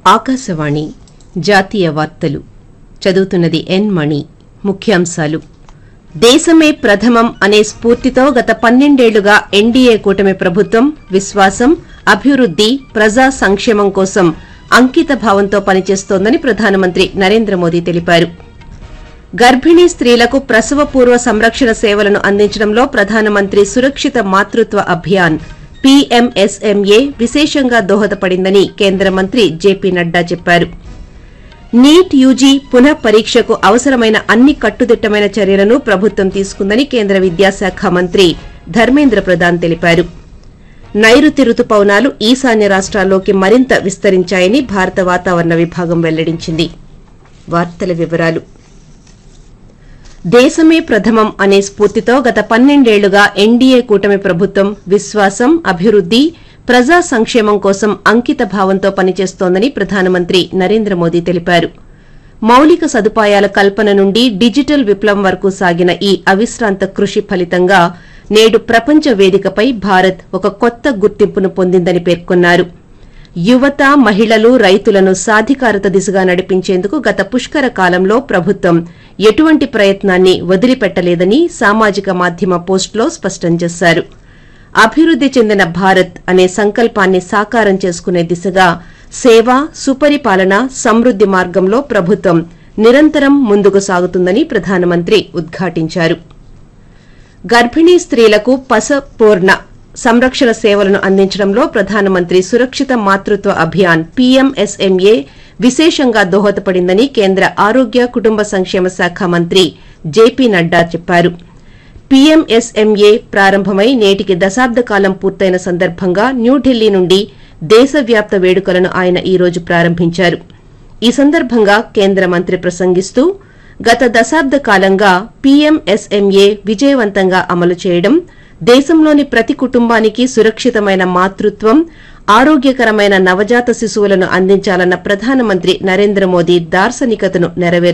ఆకాశవాణి జాతీయ వార్తలు చదువుతున్నది ఎన్ మణి ముఖ్యాంశాలు దేశమే ప్రథమం అనే స్ఫూర్తితో గత పన్నెండేళ్లుగా ఎన్డీఏ కూటమి ప్రభుత్వం విశ్వాసం అభివృద్ది ప్రజా సంక్షేమం కోసం అంకిత భావంతో పనిచేస్తోందని ప్రధానమంత్రి నరేంద్ర మోదీ తెలిపారు గర్భిణీ స్త్రీలకు ప్రసవ పూర్వ సంరక్షణ సేవలను అందించడంలో ప్రధానమంత్రి సురక్షిత మాతృత్వ అభియాన్ పీఎంఎస్ఎంఏ విశేషంగా దోహదపడిందని కేంద్ర మంత్రి జేపీ నడ్డా చెప్పారు నీట్ యూజీ పునః పరీక్షకు అవసరమైన అన్ని కట్టుదిట్టమైన చర్యలను ప్రభుత్వం తీసుకుందని కేంద్ర విద్యాశాఖ మంత్రి ధర్మేంద్ర ప్రధాన్ తెలిపారు నైరుతి రుతుపవనాలు ఈశాన్య రాష్ట్రాల్లోకి మరింత విస్తరించాయని భారత వాతావరణ విభాగం వెల్లడించింది వార్తల వివరాలు దేశమే ప్రథమం అనే స్ఫూర్తితో గత పన్నెండేళ్లుగా ఎన్డీఏ కూటమి ప్రభుత్వం విశ్వాసం అభివృద్ది ప్రజా సంక్షేమం కోసం అంకిత భావంతో పనిచేస్తోందని ప్రధానమంత్రి నరేంద్ర మోదీ తెలిపారు మౌలిక సదుపాయాల కల్పన నుండి డిజిటల్ విప్లవం వరకు సాగిన ఈ అవిశ్రాంత కృషి ఫలితంగా నేడు ప్రపంచ వేదికపై భారత్ ఒక కొత్త గుర్తింపును పొందిందని పేర్కొన్నారు యువత మహిళలు రైతులను సాధికారత దిశగా నడిపించేందుకు గత పుష్కర కాలంలో ప్రభుత్వం ఎటువంటి ప్రయత్నాన్ని వదిలిపెట్టలేదని సామాజిక మాధ్యమ పోస్టులో స్పష్టం చేశారు అభివృద్ది చెందిన భారత్ అనే సంకల్పాన్ని సాకారం చేసుకునే దిశగా సేవ సుపరిపాలన సమృద్ది మార్గంలో ప్రభుత్వం నిరంతరం ముందుకు సాగుతుందని ప్రధానమంత్రి ఉద్ఘాటించారు గర్భిణీ స్త్రీలకు పసపూర్ణ సంరక్షణ సేవలను అందించడంలో ప్రధానమంత్రి సురక్షిత మాతృత్వ అభియాన్ పీఎంఎస్ఎంఏ విశేషంగా దోహదపడిందని కేంద్ర ఆరోగ్య కుటుంబ సంక్షేమ శాఖ మంత్రి జేపీ నడ్డా చెప్పారు పీఎంఎస్ఎంఏ ప్రారంభమై నేటికి దశాబ్ద కాలం పూర్తయిన సందర్భంగా న్యూఢిల్లీ నుండి దేశవ్యాప్త వేడుకలను ఆయన ఈ రోజు ప్రారంభించారు ఈ సందర్భంగా కేంద్ర మంత్రి ప్రసంగిస్తూ గత దశాబ్ద కాలంగా పీఎంఎస్ఎంఏ విజయవంతంగా అమలు చేయడం దేశంలోని ప్రతి కుటుంబానికి సురక్షితమైన మాతృత్వం ఆరోగ్యకరమైన నవజాత శిశువులను అందించాలన్న ప్రధానమంత్రి నరేంద్ర మోదీ దార్శనికతను నెరవేర్